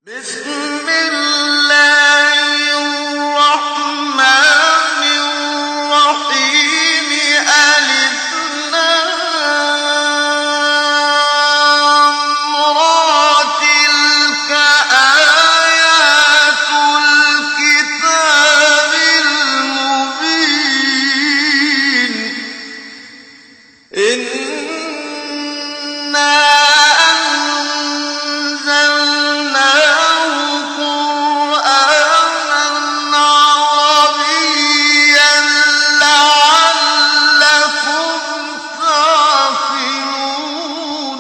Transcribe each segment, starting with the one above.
بسم الله الرحمن الرحيم ألف لام را تلك آيات الكتاب المبين إنا أنزلناه قرآنا عربيا لعلكم تعقلون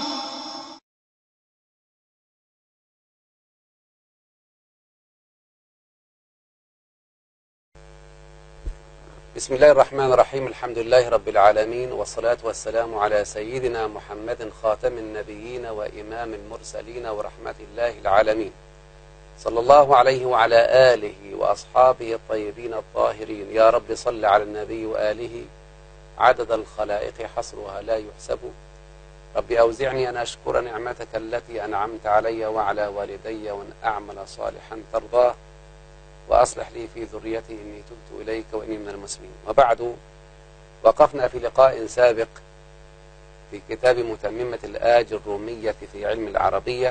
بسم الله الرحمن الرحيم الحمد لله رب العالمين والصلاة والسلام على سيدنا محمد خاتم النبيين وإمام المرسلين ورحمة الله العالمين صلى الله عليه وعلى آله وأصحابه الطيبين الطاهرين يا رب صل على النبي وآله عدد الخلائق حصرها لا يحسب رب أوزعني أن أشكر نعمتك التي أنعمت علي وعلى والدي وأن أعمل صالحا ترضاه وأصلح لي في ذريتي إني تبت إليك وإني من المسلمين وبعد وقفنا في لقاء سابق في كتاب متممة الآج الرومية في علم العربية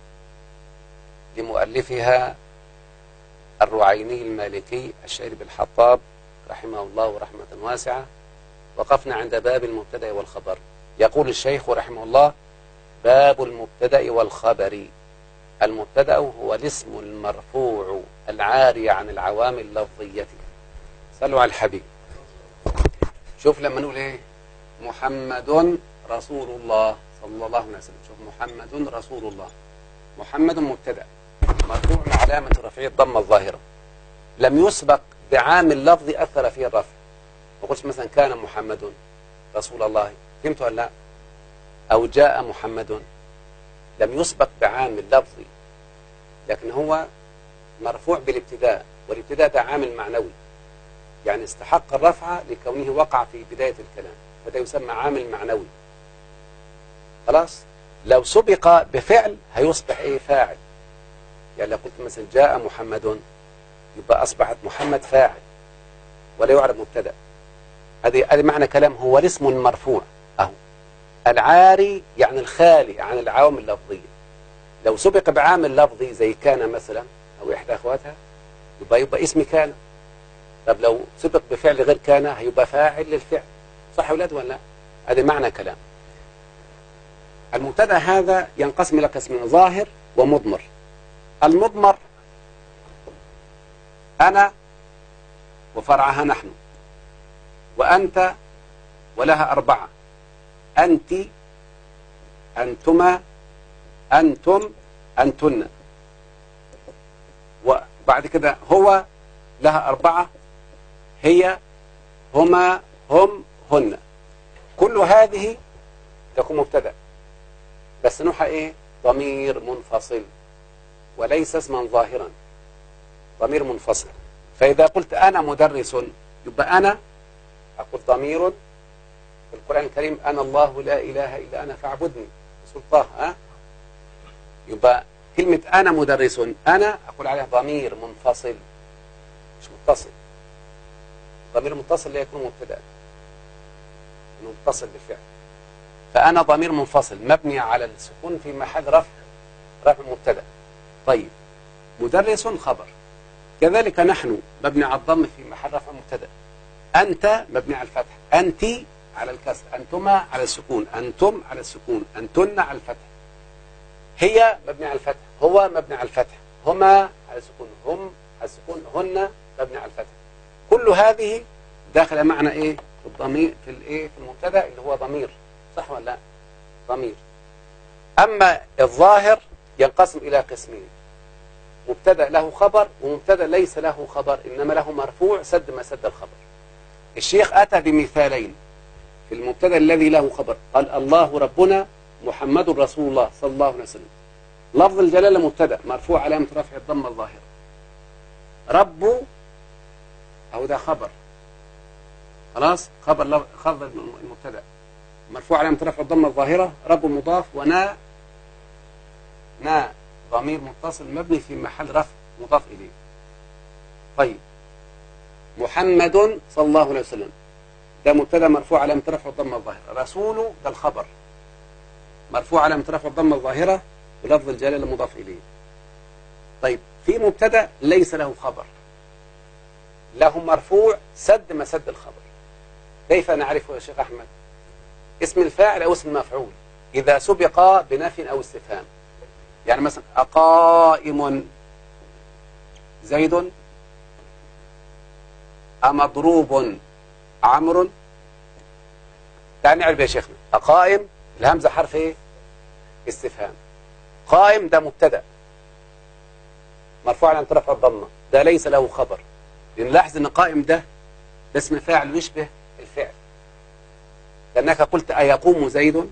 لمؤلفها الرعيني المالكي الشعير بالحطاب رحمه الله رحمة واسعة وقفنا عند باب المبتدأ والخبر يقول الشيخ رحمه الله باب المبتدأ والخبر المبتدأ هو الاسم المرفوع العاري عن العوامل اللفظية صلوا على الحبيب شوف لما نقول ايه محمد رسول الله صلى الله عليه وسلم شوف محمد رسول الله محمد مبتدأ مرفوع علامة رفعه الضمة الظاهرة لم يسبق بعامل لفظي أثر فيه الرفع ما قلتش مثلا كان محمد رسول الله فهمت ولا لا أو جاء محمد لم يسبق بعامل لفظي لكن هو مرفوع بالابتداء والابتداء ده عامل معنوي يعني استحق الرفع لكونه وقع في بداية الكلام فده يسمى عامل معنوي خلاص لو سبق بفعل هيصبح ايه فاعل يعني لو قلت مثلا جاء محمد يبقى أصبحت محمد فاعل ولا يعرف مبتدأ هذه هذه معنى كلام هو الاسم المرفوع أهو العاري يعني الخالي عن العوامل اللفظية لو سبق بعامل لفظي زي كان مثلا أو إحدى أخواتها يبقى يبقى اسم كان طب لو سبق بفعل غير كان هيبقى فاعل للفعل صح يا أولاد ولا لا؟ هذا معنى كلام المبتدا هذا ينقسم إلى قسمين ظاهر ومضمر المضمر أنا وفرعها نحن وأنت ولها أربعة أنت أنتما أنتم أنتن وبعد كده هو لها أربعة هي هما هم هن كل هذه تكون مبتدأ بس نوحى إيه ضمير منفصل وليس اسما ظاهرا ضمير منفصل فإذا قلت أنا مدرس يبقى أنا أقول ضمير في القرآن الكريم أنا الله لا إله إلا أنا فاعبدني سلطاه ها يبقى كلمة أنا مدرس أنا أقول عليها ضمير منفصل مش متصل ضمير متصل لا يكون مبتدا إنه متصل بالفعل فأنا ضمير منفصل مبني على السكون في محل رفع رفع مبتدا طيب مدرس خبر كذلك نحن مبني على الضم في محل رفع مبتدا أنت مبني على الفتح أنت على الكسر أنتما على السكون أنتم على السكون أنتن على الفتح هي مبني على الفتح هو مبني على الفتح هما على السكون هم على السكون هن مبني على الفتح كل هذه داخل معنى ايه في الضمير في الايه في المبتدا اللي هو ضمير صح ولا لا ضمير اما الظاهر ينقسم الى قسمين مبتدا له خبر ومبتدا ليس له خبر انما له مرفوع سد ما سد الخبر الشيخ اتى بمثالين في المبتدا الذي له خبر قال الله ربنا محمد رسول الله صلى الله عليه وسلم لفظ الجلاله مبتدا مرفوع علامه رفع الضمه الظاهره رب او ده خبر خلاص خبر لو- خبر المبتدا مرفوع علامه رفع الضمه الظاهره رب مضاف ونا نا ضمير متصل مبني في محل رفع مضاف إليه طيب محمد صلى الله عليه وسلم ده مبتدا مرفوع علامة رفع الضمة الظاهرة رسول ده الخبر مرفوع علامة رفع الضمة الظاهرة ولفظ الجلالة مضاف إليه طيب في مبتدا ليس له خبر له مرفوع سد ما سد الخبر كيف نعرفه يا شيخ أحمد اسم الفاعل أو اسم المفعول إذا سبق بنفي أو استفهام يعني مثلا أقائم زيد أمضروب عمرو تعال نعرف يا شيخنا أقائم الهمزة حرف إيه استفهام قائم ده مبتدا مرفوع على رفع الضمه ده ليس له خبر لان لاحظ ان قائم ده ده اسم فاعل يشبه الفعل لانك قلت ايقوم زيد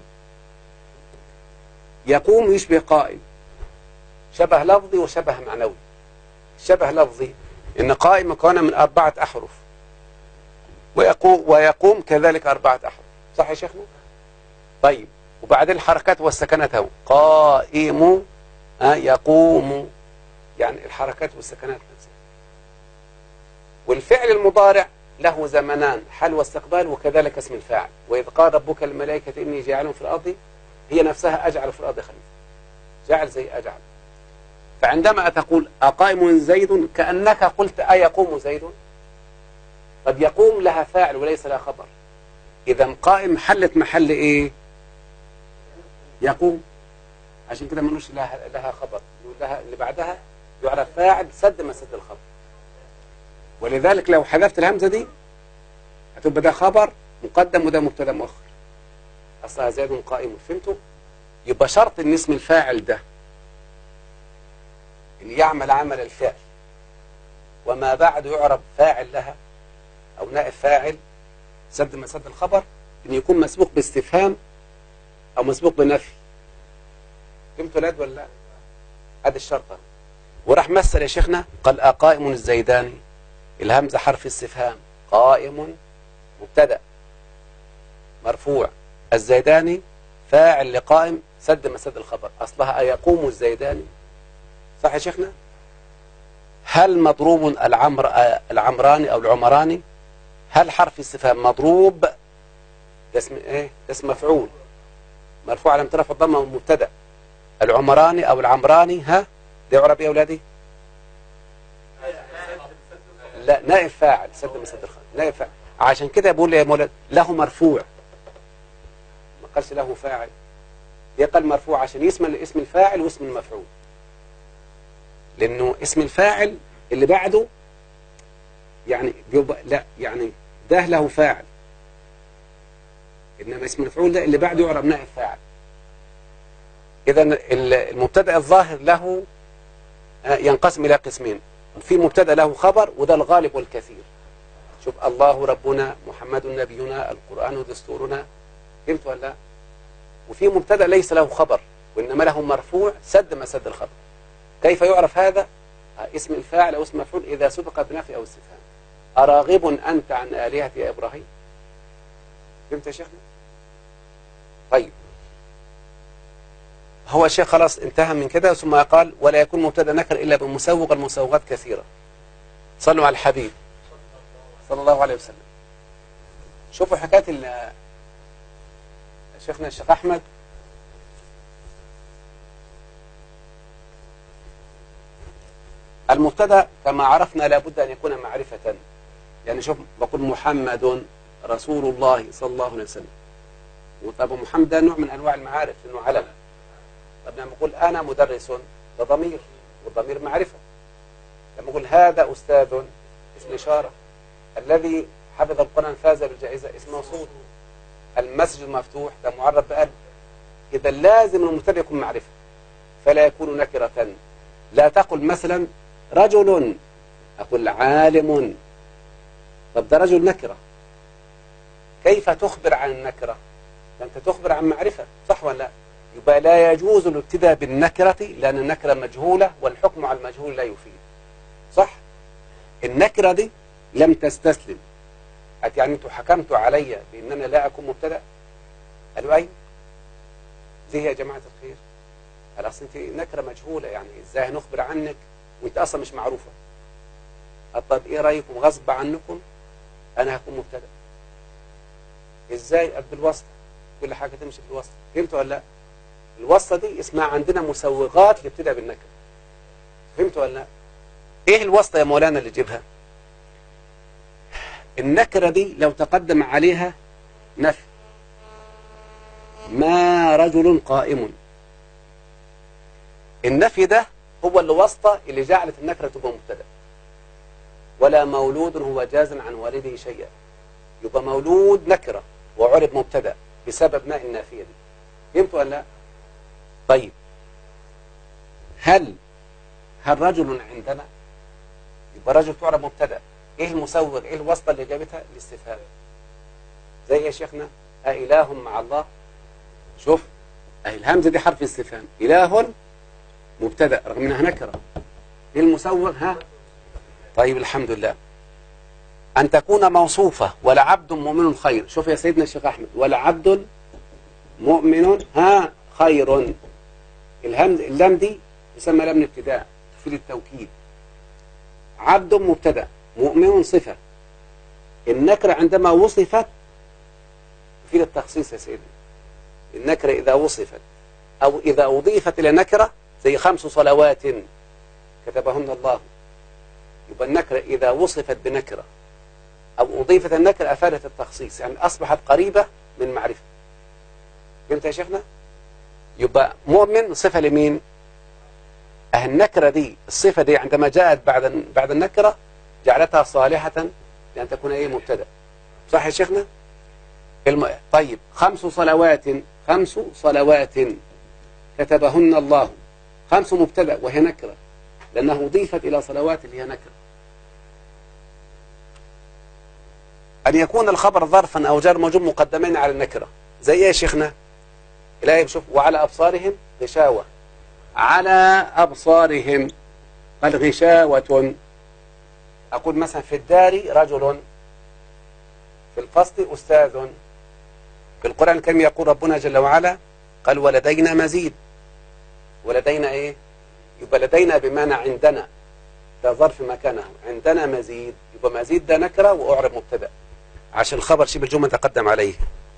يقوم يشبه قائم شبه لفظي وشبه معنوي شبه لفظي ان قائم مكونه من اربعه احرف ويقوم, ويقوم كذلك اربعه احرف صح يا شيخنا طيب وبعدين الحركات والسكنات اهو قائم آه يقوم يعني الحركات والسكنات نفسها والفعل المضارع له زمنان حال واستقبال وكذلك اسم الفاعل وإذ قال ربك الملائكة إني جاعل في الأرض هي نفسها أجعل في الأرض خليفة جعل زي أجعل فعندما تقول أقائم زيد كأنك قلت أيقوم زيد قد يقوم لها فاعل وليس لها خبر إذا قائم حلت محل إيه يقوم عشان كده ملوش لها لها خبر لها اللي بعدها يعرف فاعل سد ما سد الخبر ولذلك لو حذفت الهمزه دي هتبقى ده خبر مقدم وده مبتدا مؤخر اصلها زيد قائم فهمتوا يبقى شرط ان اسم الفاعل ده ان يعمل عمل الفعل وما بعد يعرب فاعل لها او نائب فاعل سد ما سد الخبر ان يكون مسبوق باستفهام او مسبوق بنفي فهمتوا ولاد ولا لا هذا الشرط وراح مثل يا شيخنا قال أقائم الزيداني الهمزة حرف استفهام قائم مبتدا مرفوع الزيداني فاعل لقائم سد مسد الخبر أصلها أيقوم الزيداني صح يا شيخنا هل مضروب العمر العمراني أو العمراني هل حرف استفهام مضروب ده اسم ايه ده اسم مفعول مرفوع على رفع الضمه مبتدا العمراني او العمراني ها ده يعرب يا اولادي لا نائب فاعل سد مسد الخبر نائب فاعل عشان كده بقول يا مولد له مرفوع ما قالش له فاعل يقل مرفوع عشان يسمى اسم الفاعل واسم المفعول لانه اسم الفاعل اللي بعده يعني بيبقى لا يعني ده له فاعل انما اسم المفعول ده اللي بعده يعرب نائب فاعل اذا المبتدا الظاهر له ينقسم الى قسمين في مبتدا له خبر وده الغالب والكثير شوف الله ربنا محمد نبينا القران دستورنا فهمت ولا لا وفي مبتدا ليس له خبر وانما له مرفوع سد ما سد الخبر كيف يعرف هذا اسم الفاعل او اسم مفعول اذا سبق بنفي او استفهام اراغب انت عن الهتي يا ابراهيم فهمت يا شيخنا طيب هو شيخ خلاص انتهى من كده ثم قال ولا يكون مبتدا نكر الا بمسوغ المسوغات كثيره صلوا على الحبيب صلى الله عليه وسلم شوفوا حكايه شيخنا الشيخ احمد المبتدا كما عرفنا لابد ان يكون معرفه يعني شوف بقول محمد رسول الله صلى الله عليه وسلم وطب محمد ده نوع من انواع المعارف انه علم طب لما اقول انا مدرس ده ضمير والضمير معرفه لما اقول هذا استاذ اسم اشاره الذي حفظ القران فاز بالجائزه اسم موصول المسجد مفتوح ده معرف بقلب اذا لازم المبتدا يكون معرفه فلا يكون نكره لا تقل مثلا رجل اقول عالم طب ده رجل نكره كيف تخبر عن النكره انت تخبر عن معرفه صح ولا لا يبقى لا يجوز الابتداء بالنكرة لأن النكرة مجهولة والحكم على المجهول لا يفيد صح النكرة دي لم تستسلم يعني انتوا حكمتوا علي بأن أنا لا أكون مبتدأ قالوا أي ليه يا جماعة الخير قال اصل انت نكره مجهوله يعني ازاي هنخبر عنك وانت اصلا مش معروفه قال طب ايه رايكم غصب عنكم انا هكون مبتدا ازاي قال بالواسطه كل حاجه تمشي بالواسطه فهمتوا ولا لا الواسطه دي اسمها عندنا مسوغات لابتداء بالنكره فهمتوا ولا لا ايه الواسطه يا مولانا اللي جيبها النكره دي لو تقدم عليها نفي ما رجل قائم النفي ده هو الواسطة اللي جعلت النكرة تبقى مبتدا ولا مولود هو جاز عن والده شيئا يبقى مولود نكرة وعرب مبتدا بسبب ما النافية دي فهمت ولا لا طيب هل هل رجل عندنا يبقى رجل تعرب مبتدا ايه المسوغ ايه الواسطة اللي جابتها الاستفهام زي يا شيخنا أإله مع الله شوف أهي الهمزة دي حرف استفهام إله مبتدا رغم انها نكره ايه المسوغ ها طيب الحمد لله ان تكون موصوفه ولعبد مؤمن خير شوف يا سيدنا الشيخ احمد ولعبد مؤمن ها خير الهمز اللام دي يسمى لام ابتداء تفيد التوكيد عبد مبتدا مؤمن صفه النكره عندما وصفت تفيد التخصيص يا سيدنا النكره اذا وصفت او اذا اضيفت الى نكره زي خمس صلوات كتبهن الله يبقى النكرة إذا وصفت بنكرة أو أضيفت النكرة أفادت التخصيص يعني أصبحت قريبة من معرفة فهمت يا شيخنا؟ يبقى مؤمن صفة لمين؟ أه النكرة دي الصفة دي عندما جاءت بعد بعد النكرة جعلتها صالحة لأن تكون إيه مبتدأ صح يا شيخنا؟ الم... طيب خمس صلوات خمس صلوات كتبهن الله خمس مبتدا وهي نكره لانه اضيفت الى صلوات اللي هي نكره ان يكون الخبر ظرفا او جار موجود مقدمين على النكره زي ايه يا شيخنا الهي بشوف وعلى ابصارهم غشاوه على ابصارهم قال غشاوه اقول مثلا في الدار رجل في الفصل استاذ في القران الكريم يقول ربنا جل وعلا قال ولدينا مزيد ولدينا ايه يبقى لدينا بمعنى عندنا ده ظرف مكانه عندنا مزيد يبقى مزيد ده نكره واعرب مبتدا عشان الخبر شبه الجمله تقدم عليه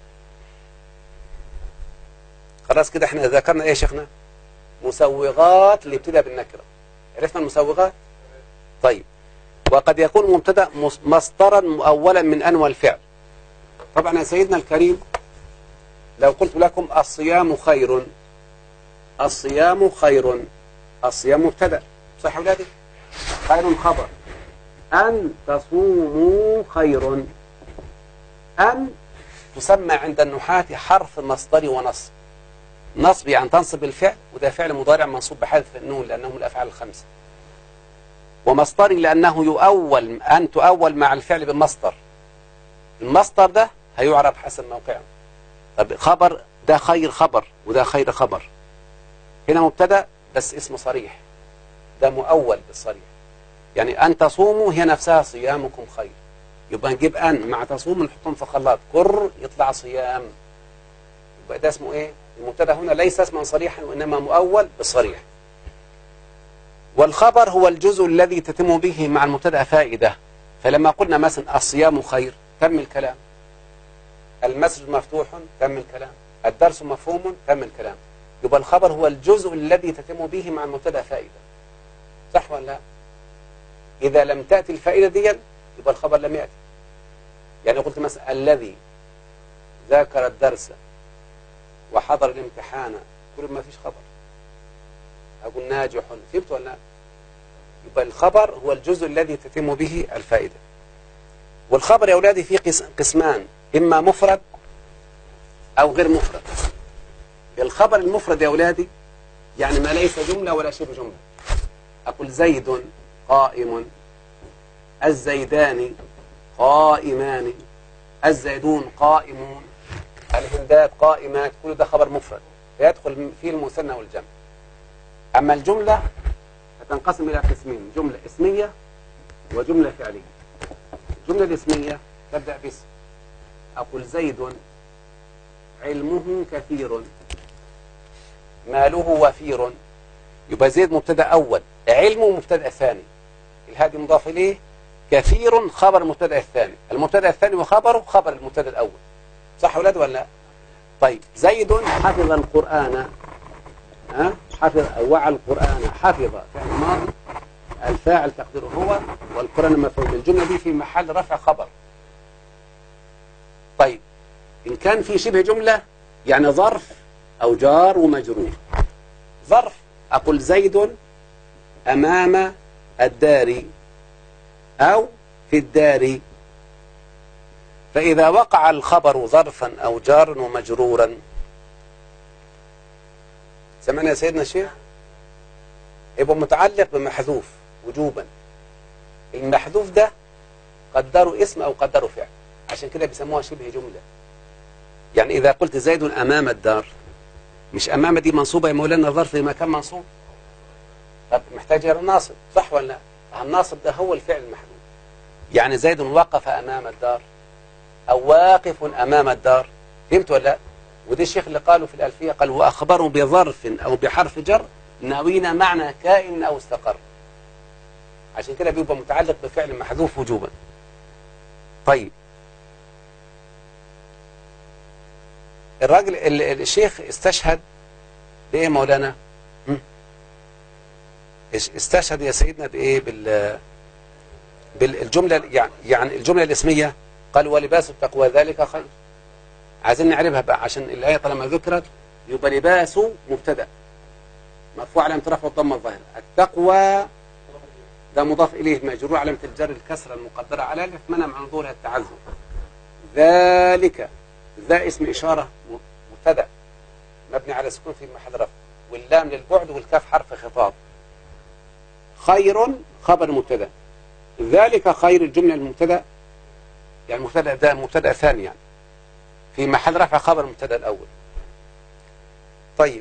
خلاص كده احنا ذكرنا ايه يا شيخنا مسوغات اللي ابتدى بالنكره عرفنا المسوغات طيب وقد يكون مبتدا مصدرا مؤولا من انوى الفعل طبعا يا سيدنا الكريم لو قلت لكم الصيام خير الصيام خير الصيام مبتدا صح يا ولادي خير خبر أن تصوموا خير أن تسمى عند النحاة حرف مصدري ونصب نصب يعني تنصب الفعل وده فعل مضارع منصوب بحذف النون لأنه من الأفعال الخمسة ومصدري لأنه يؤول أن تؤول مع الفعل بالمصدر المصدر ده هيعرب حسب موقعه طب خبر ده خير خبر وده خير خبر هنا مبتدا بس اسمه صريح ده مؤول بالصريح يعني أن تصوموا هي نفسها صيامكم خير يبقى نجيب أن مع تصوم نحطهم في خلاط كر يطلع صيام يبقى ده اسمه إيه المبتدا هنا ليس اسما صريحا وإنما مؤول بالصريح والخبر هو الجزء الذي تتم به مع المبتدا فائدة فلما قلنا مثلا الصيام خير تم الكلام المسجد مفتوح تم الكلام الدرس مفهوم تم الكلام يبقى الخبر هو الجزء الذي تتم به مع المبتدا فائدة صح ولا لا إذا لم تأتي الفائدة دي يبقى الخبر لم يأتي يعني قلت مثلا الذي ذاكر الدرس وحضر الامتحان كل ما فيش خبر أقول ناجح فهمت ولا لا يبقى الخبر هو الجزء الذي تتم به الفائدة والخبر يا أولادي فيه قسمان إما مفرد أو غير مفرد الخبر المفرد يا أولادي يعني ما ليس جملة ولا شبه جملة أقول زيد قائم الزيدان قائمان الزيدون قائمون الهندات قائمات كل ده خبر مفرد يدخل فيه المثنى والجمع أما الجملة فتنقسم إلى قسمين جملة اسمية وجملة فعلية الجملة الاسمية تبدأ باسم أقول زيد علمه كثير ماله وفير يبقى زيد مبتدا اول علمه مبتدا ثاني الهادي مضاف اليه كثير خبر المبتدا الثاني المبتدا الثاني وخبره خبر المبتدا الاول صح يا ولاد ولا لا طيب زيد حفظ القران ها حفظ وعى القران حفظ فعل ماضي الفاعل تقديره هو والقران مفعول الجمله دي في محل رفع خبر طيب ان كان في شبه جمله يعني ظرف او جار ومجرور ظرف اقول زيد امام الدار أو في الدار فإذا وقع الخبر ظرفا أو جارا ومجرورا سمعنا يا سيدنا الشيخ يبقى متعلق بمحذوف وجوبا المحذوف ده قدروا اسم أو قدروا فعل عشان كده بيسموها شبه جملة يعني إذا قلت زيد أمام الدار مش أمام دي منصوبة يا مولانا الظرف في مكان منصوب طب محتاج إلى ناصب صح ولا لا؟ الناصب ده هو الفعل المحذوف يعني زيد وقف أمام الدار أو واقف أمام الدار فهمت ولا لا؟ وده الشيخ اللي قالوا في الألفية قال وأخبروا بظرف أو بحرف جر ناوين معنى كائن أو استقر عشان كده بيبقى متعلق بفعل محذوف وجوبا طيب الراجل ال- ال- الشيخ استشهد بإيه مولانا؟ هم؟ إيش- استشهد يا سيدنا بإيه بال بالجملة يعني يعني الجملة الاسمية قال ولباس التقوى ذلك خير عايزين نعرفها بقى عشان الآية طالما ذكرت يبقى لباس مبتدأ مرفوع علامة رفع الضمة الظاهرة التقوى ده مضاف إليه مجرور علامة الجر الكسرة المقدرة على الألف منع عن ظهورها التعذر ذلك ذا اسم إشارة مبتدأ مبني على سكون في محل رفع واللام للبعد والكاف حرف خطاب خير خبر مبتدأ ذلك خير الجملة المبتدأ يعني المبتدأ ده مبتدأ ثاني يعني في محل رفع خبر المبتدأ الأول طيب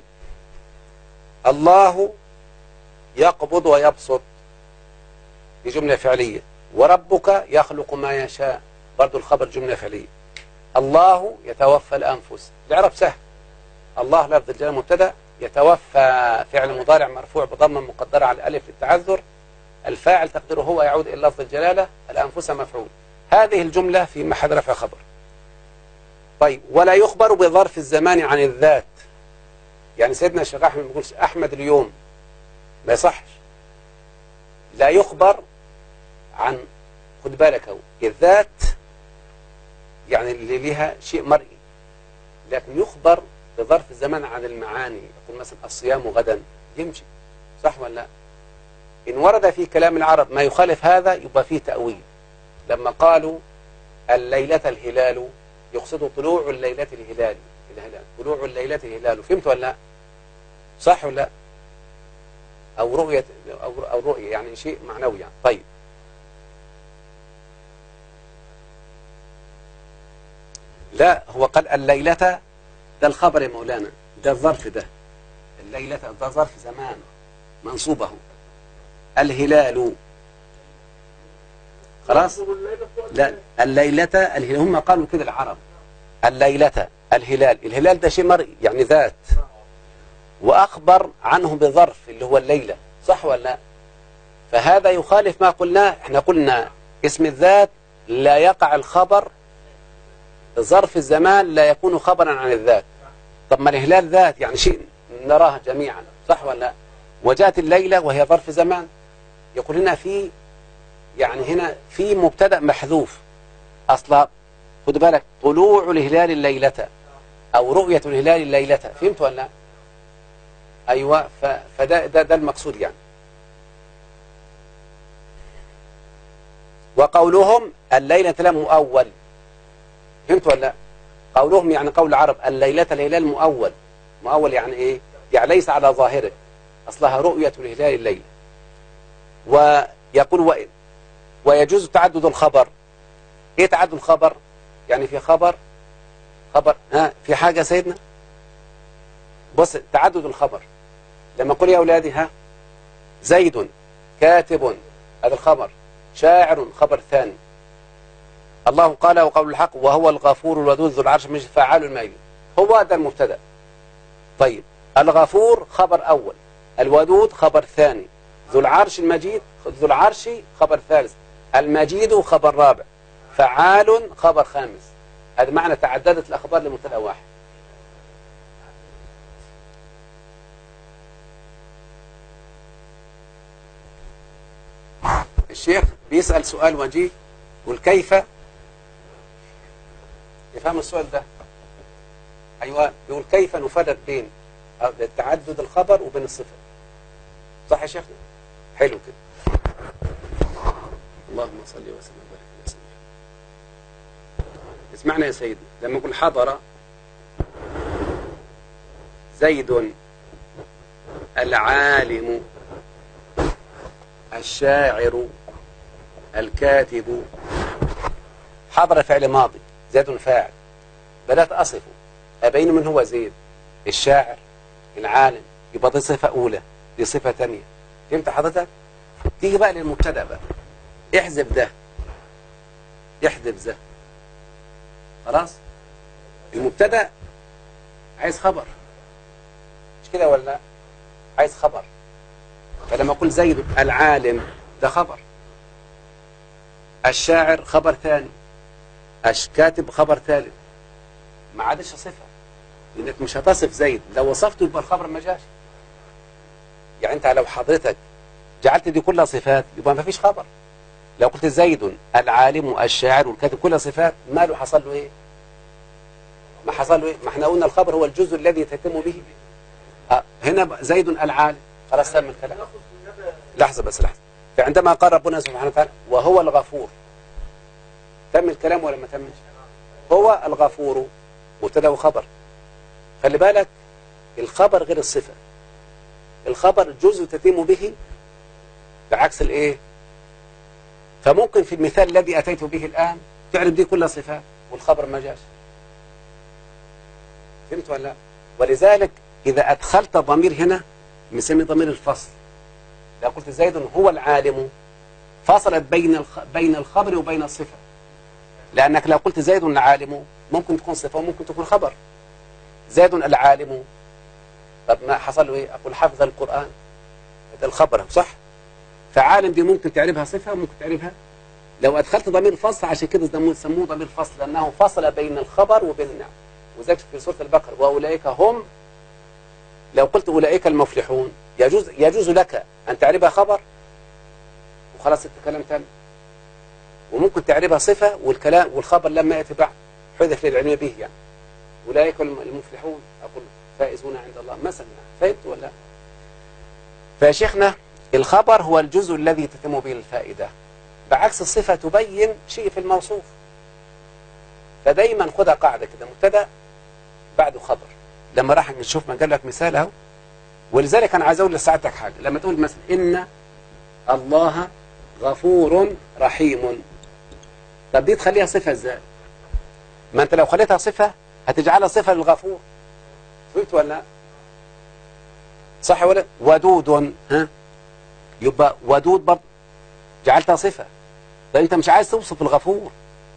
الله يقبض ويبسط دي جملة فعلية وربك يخلق ما يشاء برضو الخبر جملة فعلية الله يتوفى الأنفس العرب سهل الله لفظ الجلالة مبتدأ يتوفى فعل مضارع مرفوع بضمة مقدرة على الألف للتعذر الفاعل تقديره هو يعود إلى لفظ الجلالة الأنفس مفعول هذه الجملة في محل رفع خبر طيب ولا يخبر بظرف الزمان عن الذات يعني سيدنا الشيخ أحمد ما يقولش أحمد اليوم ما يصحش لا يخبر عن خد بالك هو الذات يعني اللي لها شيء مرئي لكن يخبر بظرف الزمان عن المعاني يقول مثلا الصيام غدا يمشي صح ولا لا إن ورد في كلام العرب ما يخالف هذا يبقى فيه تأويل لما قالوا الليلة الهلال يقصد طلوع الليلة الهلال الهلال طلوع الليلة الهلال فهمت ولا لا صح ولا لا أو رؤية أو أو رؤية يعني شيء معنوي يعني طيب لا هو قال الليلة ده الخبر يا مولانا ده الظرف ده الليلة ده ظرف زمان منصوبه الهلال خلاص لا الليلة الهلال هم قالوا كده العرب الليلة الهلال الهلال ده شيء مرئي يعني ذات وأخبر عنه بظرف اللي هو الليلة صح ولا لا فهذا يخالف ما قلناه احنا قلنا اسم الذات لا يقع الخبر ظرف الزمان لا يكون خبرا عن الذات طب ما الهلال ذات يعني شيء نراه جميعا صح ولا لا وجاءت الليلة وهي ظرف زمان يقول هنا في يعني هنا في مبتدا محذوف اصلا خد بالك طلوع الهلال الليلة او رؤية الهلال الليلة فهمت ولا لا ايوه ف... فده ده, ده المقصود يعني وقولهم الليلة لم مؤول فهمت ولا لا قولهم يعني قول العرب الليلة الهلال مؤول مؤول يعني ايه يعني ليس على ظاهره اصلها رؤية الهلال الليلة ويقول و... ويجوز تعدد الخبر ايه تعدد الخبر يعني في خبر خبر ها في حاجة سيدنا بص تعدد الخبر لما اقول يا اولادي ها زيد كاتب هذا الخبر شاعر خبر ثاني الله قال وقول الحق وهو الغفور الودود ذو العرش مش فعال الميل هو ده المبتدا طيب الغفور خبر أول الودود خبر ثاني ذو العرش المجيد ذو العرش خبر ثالث المجيد خبر رابع فعال خبر خامس هذا معنى تعددت الأخبار لمبتدا واحد الشيخ بيسأل سؤال وجيه يقول كيف يفهم السؤال ده أيوة يقول كيف نفرق بين تعدد الخبر وبين الصفة صح يا شيخنا حلو كده اللهم صل وسلم وبارك على سيدنا اسمعنا يا سيدي لما يقول حضر زيد العالم الشاعر الكاتب حضر فعل ماضي زيد فاعل بدأت أصفه أبين من هو زيد الشاعر العالم يبقى دي صفة أولى دي صفة ثانية فهمت حضرتك؟ تيجي بقى للمبتدأ بقى احذف ده احذف ده خلاص المبتدأ عايز خبر مش كده ولا لا؟ عايز خبر فلما أقول زيد العالم ده خبر الشاعر خبر ثاني الكاتب خبر ثالث ما عادش صفة لأنك مش هتصف زيد لو وصفته يبقى الخبر ما جاش يعني أنت لو حضرتك جعلت دي كلها صفات يبقى ما فيش خبر لو قلت زيد العالم الشاعر والكاتب كلها صفات ماله حصل له ايه ما حصل له ايه ما احنا قلنا الخبر هو الجزء الذي تتم به آه هنا زيد العالم خلاص تم الكلام لحظة بس لحظة فعندما قال ربنا سبحانه وتعالى وهو الغفور تم الكلام ولا ما تمش هو الغفور مبتدا وخبر خلي بالك الخبر غير الصفة الخبر جزء تتم به بعكس الايه فممكن في المثال الذي أتيت به الآن تعرف دي كلها صفات والخبر ما جاش فهمت ولا لا ولذلك إذا أدخلت ضمير هنا بنسميه ضمير الفصل لو قلت زيد هو العالم فصلت بين الخ... بين الخبر وبين الصفة لأنك لو قلت زيد العالم ممكن تكون صفة وممكن تكون خبر زيد العالم طب ما حصل له ايه أقول حفظ القرآن هذا الخبر صح فعالم دي ممكن تعرفها صفة وممكن تعرفها لو أدخلت ضمير فصل عشان كده سموه ضمير فصل لأنه فصل بين الخبر وبين النعم وذلك في سورة البقرة وأولئك هم لو قلت أولئك المفلحون يجوز يجوز لك أن تعربها خبر وخلاص الكلام تم وممكن تعربها صفة والكلام والخبر لما يأتي بعد حذف للعلم به يعني أولئك المفلحون أقول فائزون عند الله مثلا فهمت ولا فيا شيخنا الخبر هو الجزء الذي تتم به الفائدة بعكس الصفة تبين شيء في الموصوف فدايما خدها قاعدة كده مبتدا بعده خبر لما راح نشوف ما قال لك مثال اهو ولذلك انا عايز اقول لساعتك حاجه لما تقول مثلا ان الله غفور رحيم طب دي تخليها صفه ازاي ما انت لو خليتها صفه هتجعلها صفه للغفور فهمت ولا لا صح ولا ودود ها يبقى ودود برضه جعلتها صفه ده انت مش عايز توصف الغفور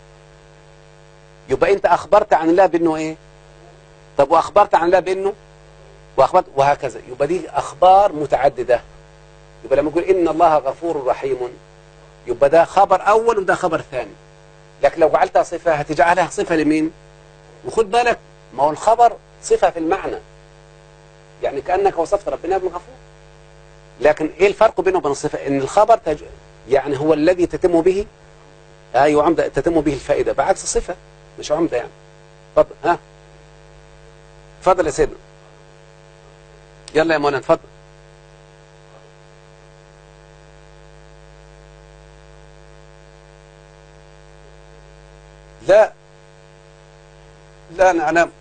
يبقى انت اخبرت عن الله بانه ايه طب واخبرت عن الله بانه واخبرت وهكذا يبقى دي اخبار متعدده يبقى لما يقول ان الله غفور رحيم يبقى ده خبر اول وده خبر ثاني لكن لو جعلتها صفه هتجعلها صفه لمين وخد بالك ما هو الخبر صفه في المعنى يعني كانك وصفت ربنا بالغفور لكن ايه الفرق بينه وبين الصفه ان الخبر تج... يعني هو الذي تتم به ايوه عمده تتم به الفائده بعكس الصفه مش عمده يعني اتفضل ها اتفضل يا سيدنا يلا يا مولانا اتفضل لا لا نعلم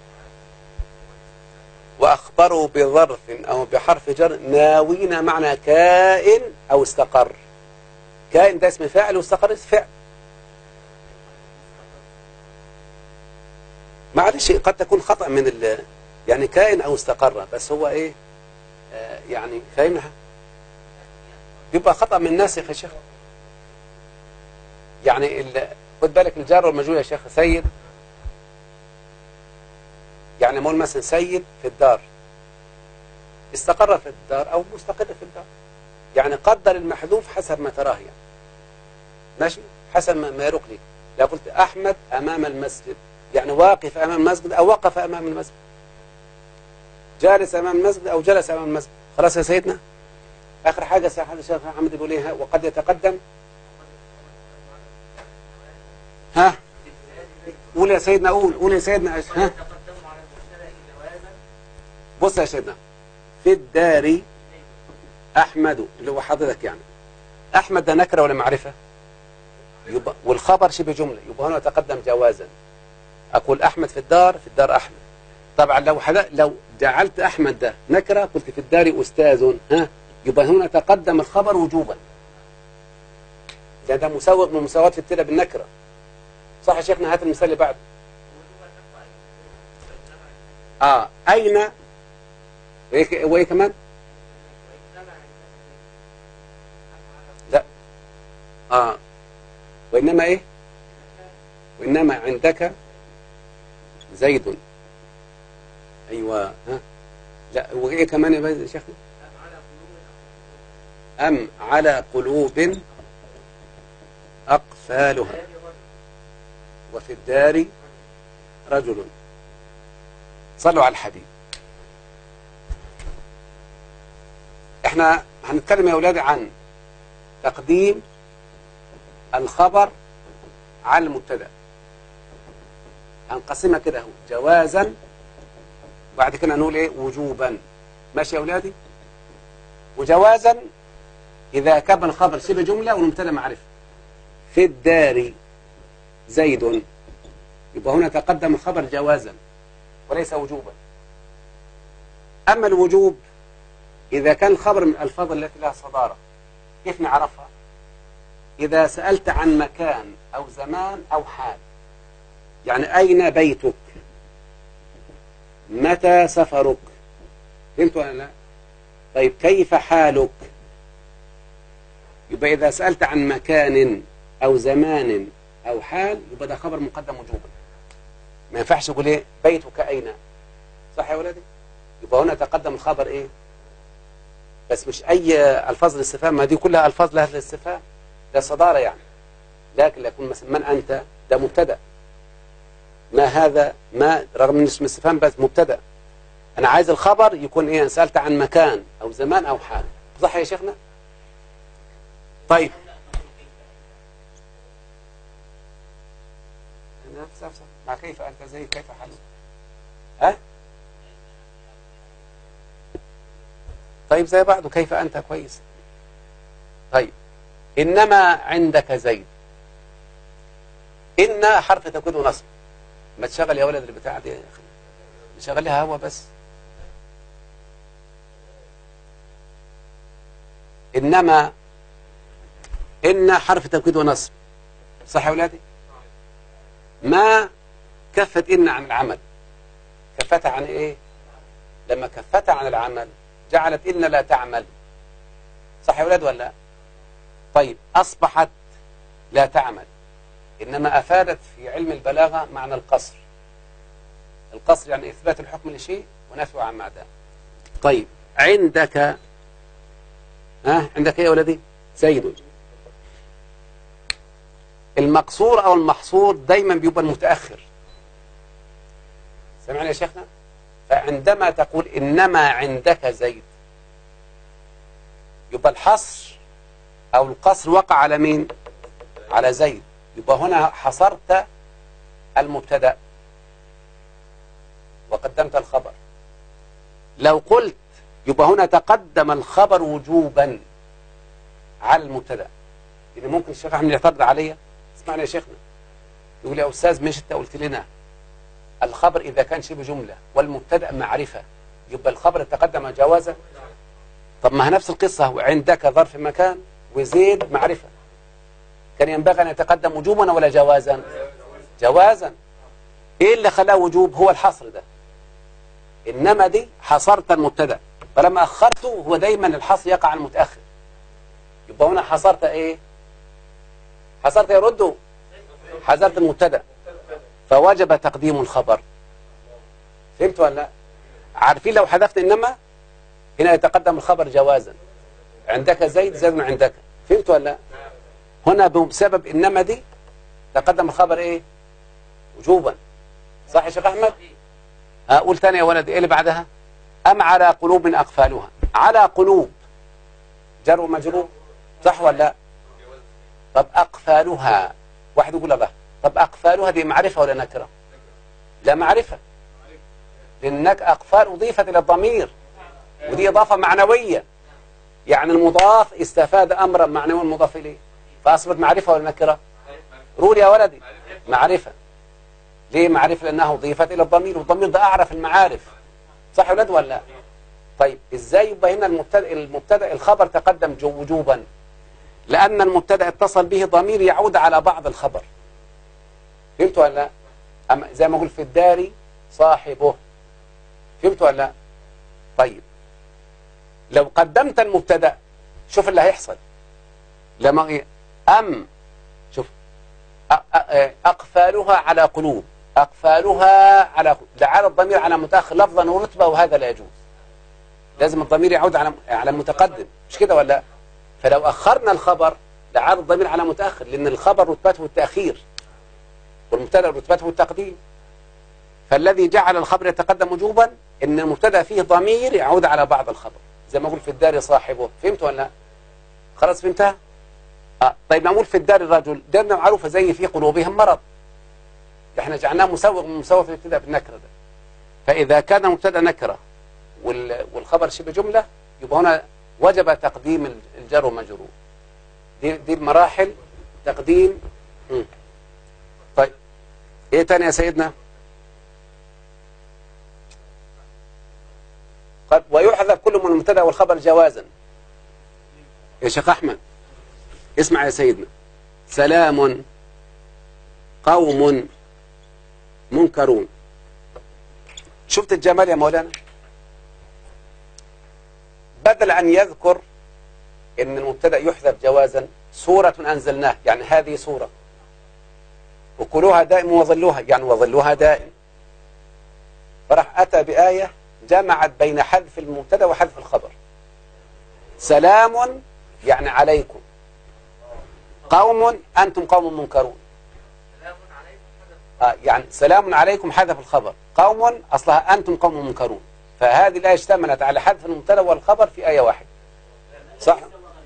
وأخبروا بظرف أو بحرف جر ناوين معنى كائن أو استقر كائن ده اسم فاعل واستقر اسم فعل معلش قد تكون خطأ من ال يعني كائن أو استقر بس هو إيه آه يعني فاهمها بيبقى خطأ من الناس يا شيخ يعني ال... خد بالك الجار والمجرور يا شيخ سيد يعني مول مثلا سيد في الدار استقر في الدار او مستقر في الدار يعني قدر المحذوف حسب ما تراه يعني ماشي حسب ما ما يروق لك لو قلت احمد امام المسجد يعني واقف امام المسجد او وقف امام المسجد جالس امام المسجد او جلس امام المسجد خلاص يا سيدنا اخر حاجه سيدنا الشيخ محمد بيقول ايه وقد يتقدم ها قول يا سيدنا قول قول يا سيدنا ها تقدموا على المبتدا جوازا بص يا سيدنا في الدار احمد اللي هو حضرتك يعني احمد ده نكره ولا معرفه يبقى والخبر شبه جمله يبقى هنا يتقدم جوازا اقول احمد في الدار في الدار احمد طبعا لو حدا لو جعلت احمد ده نكره قلت في الدار استاذ ها يبقى هنا تقدم الخبر وجوبا ده ده مساوغ من مساواة الابتداء بالنكره صح يا شيخنا هات المثال اللي بعده اه اين وايه ك- وايه كمان لا اه وانما ايه وانما عندك زيد ايوه ها لا وايه كمان يا باشا- يا شيخنا ام على قلوب اقفالها وفي الدار رجل صلوا على الحبيب احنا هنتكلم يا اولادي عن تقديم الخبر على المبتدا هنقسمها كده اهو جوازا بعد كده نقول ايه وجوبا ماشي يا اولادي وجوازا اذا كان الخبر شبه جمله والمبتدا معرفه في الدار زيد يبقى هنا تقدم الخبر جوازا وليس وجوبا أما الوجوب إذا كان الخبر من الألفاظ التي لها صدارة كيف نعرفها إذا سألت عن مكان أو زمان أو حال يعني أين بيتك متى سفرك فهمت ولا لا طيب كيف حالك يبقى إذا سألت عن مكان أو زمان أو حال يبقى ده خبر مقدم وجوبا ما ينفعش تقول ايه بيتك اين صح يا ولدي يبقى هنا تقدم الخبر ايه بس مش اي الفاظ الاستفهام ما دي كلها الفاظ لها الاستفهام ده صداره يعني لكن لا يكون مثلا من انت ده مبتدا ما هذا ما رغم ان اسم استفهام بس مبتدا انا عايز الخبر يكون ايه أنا سالت عن مكان او زمان او حال صح يا شيخنا طيب نفس نفس مع كيف أنت زي كيف حالك ها طيب زي بعضه كيف أنت كويس طيب إنما عندك زيد إن حرف تكون نصب ما تشغل يا ولد البتاع دي يا أخي نشغلها هوا بس إنما إن حرف توكيد ونصب صح يا ولادي ما كفت إن عن العمل كفتها عن إيه لما كفتها عن العمل جعلت إن لا تعمل صح يا ولاد ولا لا طيب أصبحت لا تعمل إنما أفادت في علم البلاغة معنى القصر القصر يعني إثبات الحكم لشيء ونفيه عن معداه طيب عندك ها عندك ايه يا ولدي زيد المقصور او المحصور دايما بيبقى المتاخر سمعنا يا شيخنا فعندما تقول انما عندك زيد يبقى الحصر او القصر وقع على مين على زيد يبقى هنا حصرت المبتدا وقدمت الخبر لو قلت يبقى هنا تقدم الخبر وجوبا على المبتدا يعني ممكن الشيخ احمد يعترض عليا اسمعني يا شيخنا يقول يا استاذ مش انت قلت لنا الخبر اذا كان شبه جمله والمبتدا معرفه يبقى الخبر تقدم جوازا طب ما هي نفس القصه وعندك ظرف مكان وزيد معرفه كان ينبغي ان يتقدم وجوبا ولا جوازا جوازا ايه اللي خلاه وجوب هو الحصر ده انما دي حصرت المبتدا فلما اخرته هو دايما الحصر يقع على المتاخر يبقى هنا حصرت ايه حصرت يرد حذرت المبتدا فوجب تقديم الخبر فهمت ولا لا عارفين لو حذفت انما هنا يتقدم الخبر جوازا عندك زيد زيد عندك فهمت ولا لا؟ هنا بسبب انما دي تقدم الخبر ايه وجوبا صح يا شيخ احمد ها قول تاني يا ولد ايه اللي بعدها ام على قلوب اقفالها على قلوب جر ومجرور صح ولا لا طب اقفالها واحد يقول الله طب اقفالها دي معرفه ولا نكره لا معرفه لانك اقفال اضيفت الى الضمير ودي اضافه معنويه يعني المضاف استفاد امرا معنويا مضاف اليه فاصبحت معرفه ولا نكره قول يا ولدي معرفه ليه معرفه لانها اضيفت الى الضمير والضمير ده اعرف المعارف صح يا ولد ولا لا طيب ازاي يبقى هنا المبتدا المبتدا الخبر تقدم جو- وجوبا لان المبتدا اتصل به ضمير يعود على بعض الخبر فهمت ولا لا أما زي ما اقول في الدار صاحبه فهمت ولا لا طيب لو قدمت المبتدا شوف اللي هيحصل لما إيه؟ ام شوف أ- أ- اقفالها على قلوب اقفالها على قلوب لعل الضمير على متاخر لفظا ورتبه وهذا لا يجوز لازم الضمير يعود على على المتقدم مش كده ولا لا؟ فلو اخرنا الخبر لعاد الضمير على متاخر لان الخبر رتبته التاخير والمبتدا رتبته التقديم فالذي جعل الخبر يتقدم وجوبا ان المبتدا فيه ضمير يعود على بعض الخبر زي ما اقول في الدار صاحبه فهمت ولا لا؟ خلاص فهمتها آه. طيب نقول في الدار الرجل دارنا معروفه زي في قلوبهم مرض احنا جعلناه مسوغ مسوغ في الابتداء بالنكره ده فاذا كان مبتدا نكره وال- والخبر شبه جمله يبقى هنا وجب تقديم الجر ومجرور دي دي المراحل تقديم مم. طيب ايه تاني يا سيدنا قد ويحذف كل من المبتدا والخبر جوازا يا شيخ احمد اسمع يا سيدنا سلام قوم منكرون شفت الجمال يا مولانا بدل أن يذكر أن المبتدأ يحذف جوازا سورة أنزلناه يعني هذه سورة وكلوها دائم وظلوها يعني وظلوها دائم فراح أتى بآية جمعت بين حذف المبتدأ وحذف الخبر سلام يعني عليكم قوم أنتم قوم منكرون سلام عليكم حدث آه يعني سلام عليكم حذف الخبر قوم أصلها أنتم قوم منكرون فهذه الآية اشتملت على حذف المبتدا والخبر في آية واحدة صح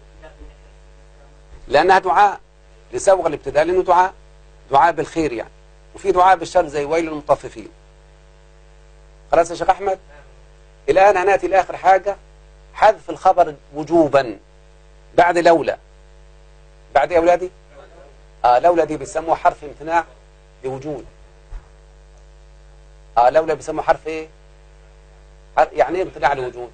لأنها دعاء لسبغ الابتداء لأنه دعاء دعاء بالخير يعني وفي دعاء بالشر زي ويل للمطففين خلاص يا شيخ أحمد الآن هنأتي لآخر حاجة حذف الخبر وجوبا بعد لولا بعد إيه يا أولادي آه لولا دي بيسموها حرف امتناع لوجود آه لولا بيسموها حرف ايه حر- يعني ايه امتناع لوجود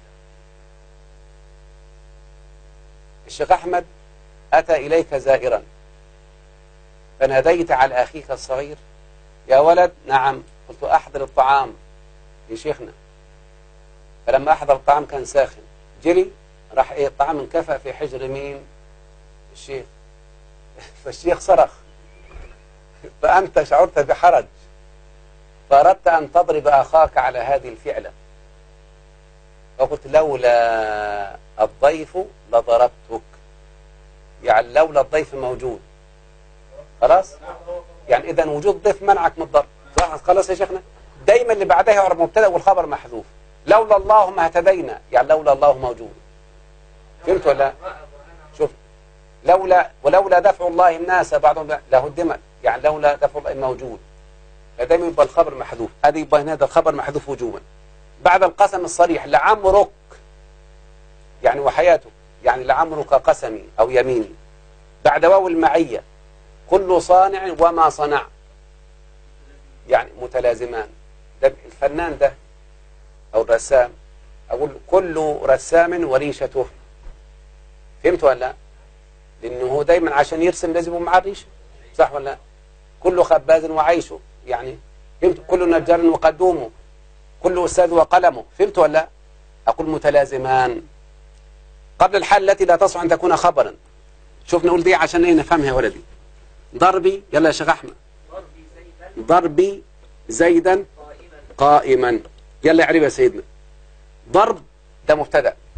الشيخ احمد اتى اليك زائرا فناديت على اخيك الصغير يا ولد نعم قلت احضر الطعام لشيخنا فلما احضر الطعام كان ساخن جري راح ايه الطعام انكفى في حجر مين الشيخ فالشيخ صرخ فأنت شعرت بحرج فأردت أن تضرب أخاك على هذه الفعلة فقلت لولا الضيف لضربتك يعني لولا الضيف موجود خلاص يعني إذا وجود ضيف منعك من الضرب صح خلاص يا شيخنا دايما اللي بعدها يعرف مبتدا والخبر محذوف لولا الله ما اهتدينا يعني لولا الله موجود فهمت ولا لا؟ شوف لولا ولولا دفع الله الناس بعضهم ب- لهدمت يعني لولا دفع الله موجود فدايما يبقى الخبر محذوف هذا يبقى هنا هذا الخبر محذوف وجوبا بعد القسم الصريح لعمرك يعني وحياتك يعني لعمرك قسمي او يميني بعد واو المعيه كل صانع وما صنع يعني متلازمان ده الفنان ده او الرسام اقول كل رسام وريشته فهمت ولا لا؟ لانه هو دايما عشان يرسم لازم يبقى معاه ريشه صح ولا لا؟ كل خباز وعيشه يعني فهمت كل نجار وقدومه كل استاذ وقلمه فهمت ولا لا؟ اقول متلازمان قبل الحال التي لا تصح ان تكون خبرا شوف نقول دي عشان ايه نفهمها يا ولدي ضربي يلا يا شيخ احمد ضربي زيدا ضربي زيدا قائما قائما يلا يا عريب يا سيدنا ضرب ده مبتدا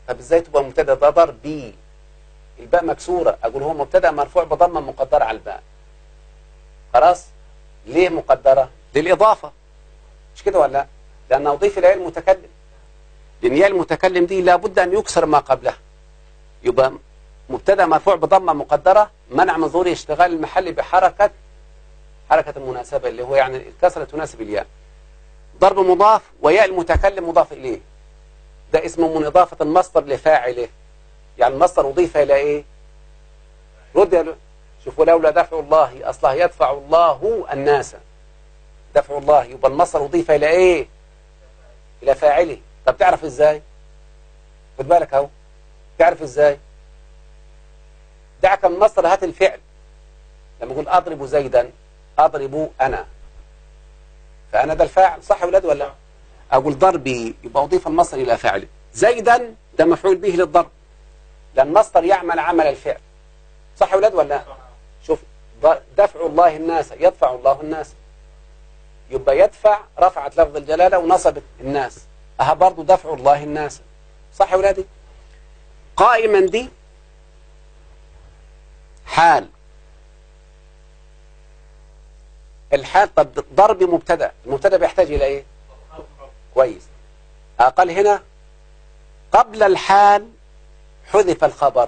طب ازاي تبقى مبتدا ده ضربي الباء مكسوره اقول هو مبتدا مرفوع بضمه مقدره على الباء خلاص ليه مقدره للاضافه مش كده ولا لا لان اضيف الى المتكلم لان ياء المتكلم دي لابد ان يكسر ما قبلها يبقى مبتدا مرفوع بضمه مقدره منع من ظهور اشتغال المحل بحركه حركه المناسبه اللي هو يعني الكسره تناسب الياء ضرب مضاف وياء المتكلم مضاف اليه ده اسمه من اضافه المصدر لفاعله يعني المصدر اضيف الى ايه رد يا لو- شوفوا لولا دفع الله اصلها يدفع الله الناس دفع الله يبقى المصدر اضيف الى ايه الى فاعله طب تعرف ازاي خد بالك اهو تعرف ازاي دعك من المصدر هات الفعل لما اقول اضرب زيدا اضرب انا فانا ده الفاعل صح يا ولاد ولا لا؟ اقول ضربي يبقى اضيف المصدر الى فاعله زيدا ده مفعول به للضرب لان المصدر يعمل عمل الفعل صح يا ولاد ولا لا؟ شوف ض- دفع الله الناس يدفع الله الناس يبقى يدفع رفعت لفظ الجلاله ونصبت الناس اها برضه دفع الله الناس صح يا ولادي قائما دي حال الحال طب ضرب مبتدا المبتدا بيحتاج الى ايه كويس اقل هنا قبل الحال حذف الخبر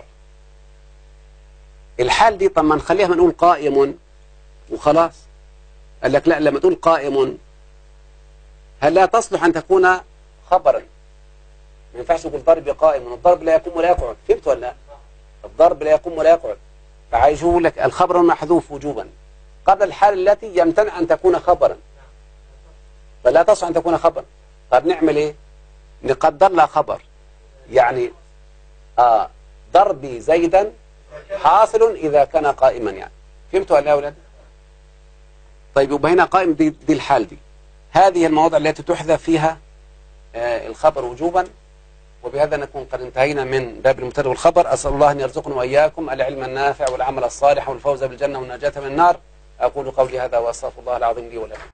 الحال دي طب ما نخليها ما نقول قائم وخلاص قال لك لا لما تقول قائم هل لا تصلح ان تكون خبرا ما ينفعش تقول ضرب قائم الضرب لا يقوم ولا يقعد فهمت ولا لا الضرب لا يقوم ولا يقعد فعايز يقول لك الخبر محذوف وجوبا قبل الحال التي يمتنع ان تكون خبرا فلا تصلح ان تكون خبرا طب نعمل ايه نقدر لها خبر يعني آه ضربي زيدا حاصل اذا كان قائما يعني فهمتوا ولا لا يا اولاد طيب يبقى هنا قائم دي, دي الحال دي هذه المواضع التي تحذف فيها آه الخبر وجوبا وبهذا نكون قد انتهينا من باب المبتدا والخبر اسال الله ان يرزقنا واياكم العلم النافع والعمل الصالح والفوز بالجنه والنجاه من النار اقول قولي هذا واستغفر الله العظيم لي ولكم